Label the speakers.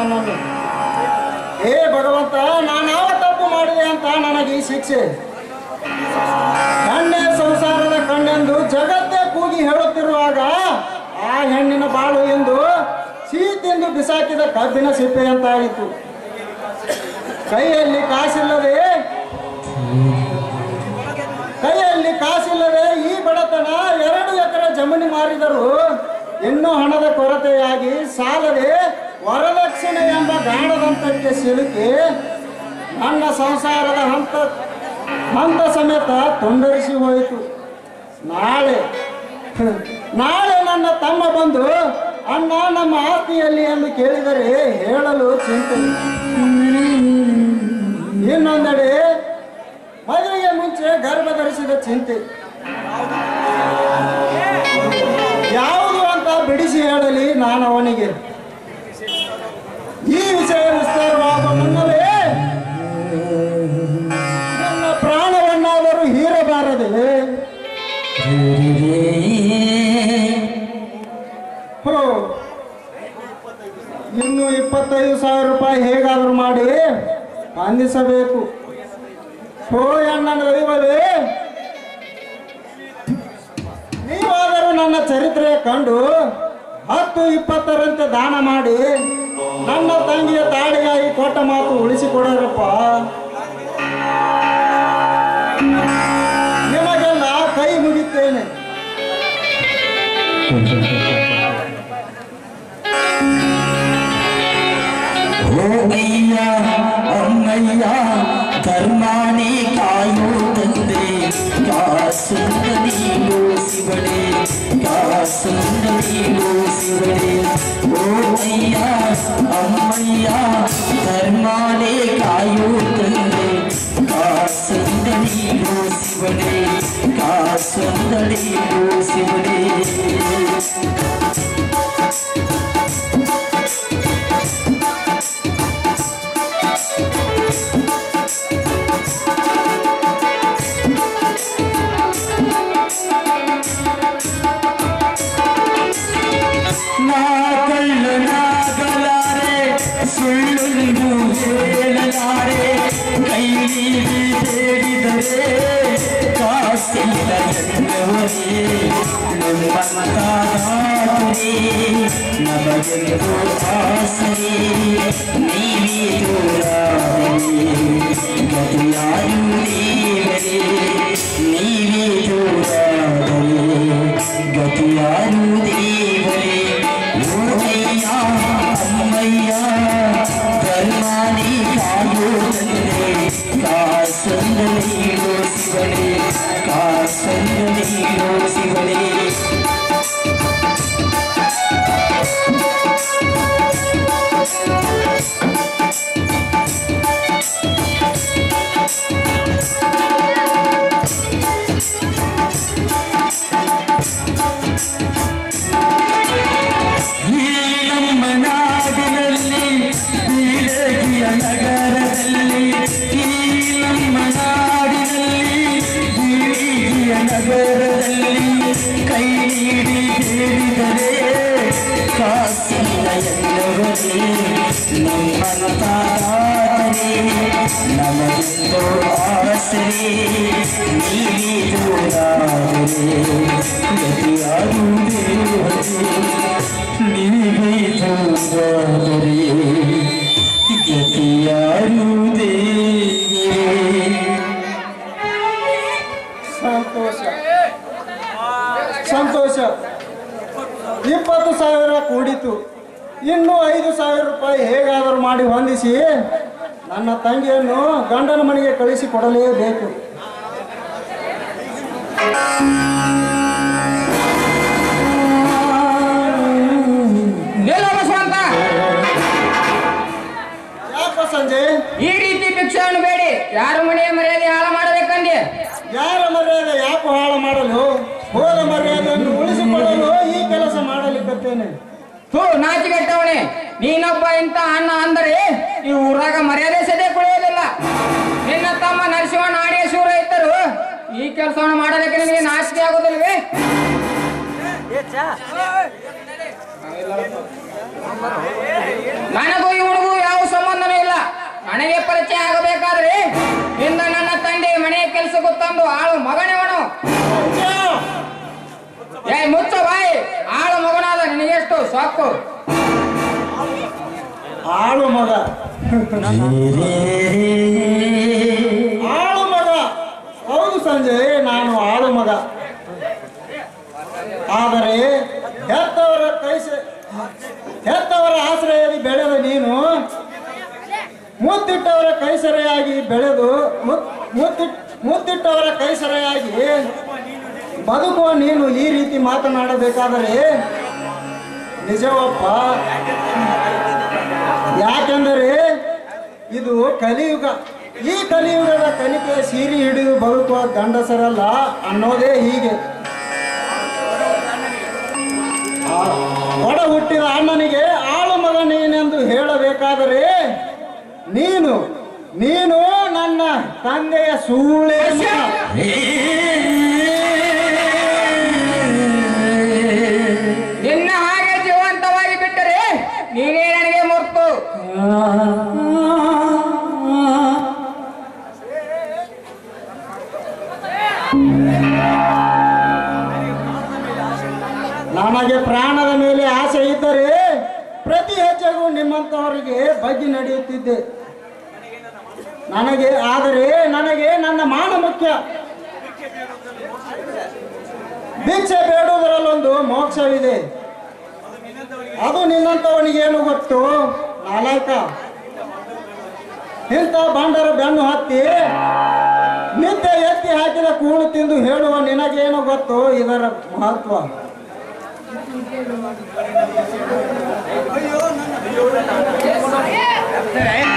Speaker 1: ನನ್ನನ್ನು ಏ ಭಗವಂತ ನಾನು ಯಾವ ತಪ್ಪು ಮಾಡಿದೆ ಅಂತ ನನಗೆ ಈ ಶಿಕ್ಷೆ ಕಣ್ಣೆ ಸಂಸಾರದ ಕಣ್ಣೆಂದು ಜಗತ್ತೇ ಕೂಗಿ ಹೇಳುತ್ತಿರುವಾಗ ಆ ಹೆಣ್ಣಿನ ಬಾಳು ಎಂದು ಸೀತೆಂದು ಬಿಸಾಕಿದ ಕಬ್ಬಿನ ಸಿಪ್ಪೆ ಅಂತ ಆಯಿತು ಕೈಯಲ್ಲಿ ಕಾಸಿಲ್ಲದೆ ಕೈಯಲ್ಲಿ ಕಾಸಿಲ್ಲದೆ ಈ ಬಡತನ ಎರಡು ಎಕರೆ ಜಮೀನು ಮಾರಿದರು ಇನ್ನೂ ಹಣದ ಕೊರತೆಯಾಗಿ ಸಾಲದೆ ವರದಕ್ಷಿಣೆ ಎಂಬ ಗಾಣದಂತಕ್ಕೆ ಸಿಲುಕಿ ನನ್ನ ಸಂಸಾರದ ಹಂತ ಹಂತ ಸಮೇತ ತುಂಡರಿಸಿ ಹೋಯಿತು ನಾಳೆ ಹ್ಮ್, ನಾಳೆ ನನ್ನ ತಮ್ಮ ಬಂದು ಅಣ್ಣ ನಮ್ಮ ಆಸ್ತಿಯಲ್ಲಿ ಎಂದು ಕೇಳಿದರೆ ಹೇಳಲು ಚಿಂತೆ ಇನ್ನೊಂದೆಡೆ ಮದುವೆಗೆ ಮುಂಚೆ ಗರ್ಭ ಧರಿಸಿದ ಚಿಂತೆ ಯಾವುದು ಅಂತ ಬಿಡಿಸಿ ಹೇಳಲಿ ನಾನು ಅವನಿಗೆ ಈ ವಿಷಯ ವಿಸ್ತಾರವಾಗುವ ಮುನ್ನವೇ ನನ್ನ ಪ್ರಾಣವನ್ನಾದರೂ ಹೀರಬಾರದೆ ಹೋ ಇನ್ನು ಇಪ್ಪತ್ತೈದು ಸಾವಿರ ರೂಪಾಯಿ ಹೇಗಾದರೂ ಮಾಡಿ ಬಂಧಿಸಬೇಕು ಹೋ ಅಣ್ಣನ ದೈವವೇ ನೀವಾದರೂ ನನ್ನ ಚರಿತ್ರೆ ಕಂಡು ಹತ್ತು ಇಪ್ಪತ್ತರಂತೆ ದಾನ ಮಾಡಿ ನನ್ನ ತಂಗಿಯ ತಾಳಿಗಾಗಿ ಕೊಟ್ಟ ಮಾತು ಉಳಿಸಿಕೊಡರಪ್ಪ ನಿಮಗೆಲ್ಲ ಕೈ ಮುಗಿತೇನೆ
Speaker 2: ಓ ಅಯ್ಯ ಅಮ್ಮಯ್ಯ ಧರ್ಮಾನೇ ಕಾಯೋ ತಂದೆ ಕಾಸುಂದ ನೀನು ಶಿವನೇ ಕಾಸುಂದ ನೀನು ಶಿವನೇ ಓ ಅಯ್ಯ ಅಮ್ಮಯ್ಯ ಧರ್ಮಾನೇ ಕಾಯೋ ತಂದೆ ಕಾಸುಂದ ನೀನು ಶಿವನೇ ಕಾಸುಂದ ನೀನು ಶಿವನೇ ನಾ ಕಳ್ಳನಾಗಲಾರೆ ಸುಳ್ಳೊಂದು ಹೇಳಲಾರೆ ಕೈಲಿ ಬೇಡಿದರೆ ಕಾಸಿಲ್ಲ ಎನ್ನುವರೇ ನಮ್ಮಂತಾದರೆ ನಮಗೆಂದು ಆಸರೆ ನೀವೇ ದೂರಾದರೆ ಗತಿಯಾರು ನೀವರೇ ನೀವೇ ದೂರಾದರೆ ಗತಿಯಾರು ದೇವರೇ ಓರಯ್ಯ ಅಮ್ಮಯ್ಯ ಧರ್ಮಾನಿ ಕಾಯೋ ತಂದೆ ಕಾಸಂದ ನೀಡೋ ಶಿವನೇ ಕಾಸಂದ ನೀಡೋ ಶಿವನೇ ಈ ನಮ್ಮ ನಾಡಿನಲ್ಲಿ ಬೀಳಗಿಯ ನಗರದಲ್ಲಿ ಈ ನಮ್ಮ ನಾಡಿನಲ್ಲಿ ಬೀಳಿಗಿಯ ನಗರದಲ್ಲಿ ಕೈ ನೀಡಿ ಹೇಳಿದರೆ ಕಾಸಿಲ್ಲ ಎನ್ನುವರೇ ನಮ್ಮಂತಾದರೆ ನಮಗೆಂದು ಆಸರೆ ನೀವೇ ದೂರಾದರೆ ಗತಿಯಾರು ದೇವರೇ ನೀವೇ ದೂರಾದರೆ ಗತಿಯಾರು ದೇವರೇ
Speaker 1: ಸಂತೋಷ ಸಂತೋಷ ಇಪ್ಪತ್ತು ಸಾವಿರ ಕೂಡಿತು ಇನ್ನು ಐದು ಸಾವಿರ ರೂಪಾಯಿ ಹೇಗಾದರೂ ಮಾಡಿ ಹೊಂದಿಸಿ ನನ್ನ ತಂಗಿಯನ್ನು ಗಂಡನ ಮನೆಗೆ ಕಳಿಸಿ ಕೊಡಲೇಬೇಕು
Speaker 3: ನಿಲ್ಲ ಬಸವಂತ
Speaker 1: ಯಾಕ ಸಂಜೆ
Speaker 3: ಈ ರೀತಿ ಭಿಕ್ಷೆಯನ್ನು ಬೇಡಿ ಯಾರ ಮನೆಯ ಮರ್ಯಾದೆ ಹಾಳು ಮಾಡಬೇಕಂದೆ
Speaker 1: ಯಾರ ಮರ್ಯಾದೆ ಯಾಕೆ ಹಾಳು ಮಾಡಲು ಹೋದ ಮರ್ಯಾದೆಯನ್ನು ಉಳಿಸಿಕೊಳ್ಳಲು ಈ ಕೆಲಸ ಮಾಡಲಿಕ್ಕತ್ತೇನೆ
Speaker 3: ಥೂ ನಾಚಿಗೆಟ್ಟವಣೆ ನೀನೊಬ್ಬ ಇಂತ ಅಣ್ಣ ಅಂದರೆ ಈ ಊರಾಗ ಮರ್ಯಾದೆ ಸದೆ ಕುಳಿಯೋದಿಲ್ಲ ನಿನ್ನ ತಮ್ಮ ನರಸಿಂಹಣ್ಣ ಆಡಿಯ ಶೂರ ಇದ್ದರು ಈ ಕೆಲಸವನ್ನು ಮಾಡಲಿಕ್ಕೆ ನಿನಗೆ ನಾಚಿಕೆ ಆಗೋದಿಲ್ವೇ ನನಗೂ ಇವನು ತಂದು ಆಳು ಮಗನೇವನು ಏ ಮುಚ್ಚ ಬಾಯಿ ಆಳು ಮಗನಾದ ನಿನಗೆಷ್ಟು ಸಾಕು
Speaker 1: ಆಳು ಮಗ ಆಳು ಮಗ ಹೌದು ಸಂಜಯ್ ನಾನು ಆಳು ಮಗ ಆದರೆ ಹೆತ್ತವರ ಕೈ ಸೆ- ಹೆತ್ತವರ ಆಶ್ರಯದಲ್ಲಿ ಬೆಳೆದ ನೀನು ಮುತ್ತಿಟ್ಟವರ ಕೈಸರೆಯಾಗಿ ಬೆಳೆದು ಮುತ್- ಮುತ್ತಿಟ್ ಮುತ್ತಿಟ್ಟವರ ಕೈಸರೆಯಾಗಿ ಬದುಕುವ ನೀನು ಈ ರೀತಿ ಮಾತನಾಡಬೇಕಾದರೆ ನಿಜವಪ್ಪ ಯಾಕೆಂದರೆ ಇದು ಕಲಿಯುಗ ಈ ಕಲಿಯುಗದ ಕಲಿಕೆ ಸೀರಿ ಹಿಡಿದು ಬದುಕುವ ಗಂಡಸರಲ್ಲ ಅನ್ನೋದೇ ಹೀಗೆ ಆ, ಒಡ ಹುಟ್ಟಿದ ಅಣ್ಣನಿಗೆ ಆಳು ಮಗ ನೀನೆಂದು ಹೇಳಬೇಕಾದರೆ ನೀನು ನೀನು ನನ್ನ ತಂದೆಯ ಸೂಳೆ ಮಗ.
Speaker 3: ನಿನ್ನ ಹಾಗೆ ಜೀವಂತವಾಗಿ ಬಿಟ್ಟರೆ ನೀನೇ ನನಗೆ ಮುರ್ತು
Speaker 1: ನನಗೆ ಪ್ರಾಣದ ಮೇಲೆ ಆಸೆ ಇದ್ದರೆ ಪ್ರತಿ ಹೆಜ್ಜೆಗೂ ನಿಮ್ಮಂತವರಿಗೆ ಬಗ್ಗಿ ನಡೆಯುತ್ತಿದ್ದೆ ನನಗೆ ಆದರೆ ನನಗೆ ನನ್ನ ಮಾನ ಮುಖ್ಯ ಭಿಕ್ಷೆ ಬೇಡುವುದರಲ್ಲೊಂದು ಮೋಕ್ಷವಿದೆ ಅದು ನಿನ್ನಂತವನಿಗೇನು ಗೊತ್ತು ನಾಲಾಯಕ ಇಂಥ ಬಂಡರ ಬೆನ್ನು ಹತ್ತಿ ನಿತ್ಯ ಎತ್ತಿ ಹಾಕಿದ ಕೂಳು ತಿಂದು ಹೇಳುವ ನಿನಗೇನು ಗೊತ್ತು ಇದರ ಮಹತ್ವ
Speaker 3: ಏ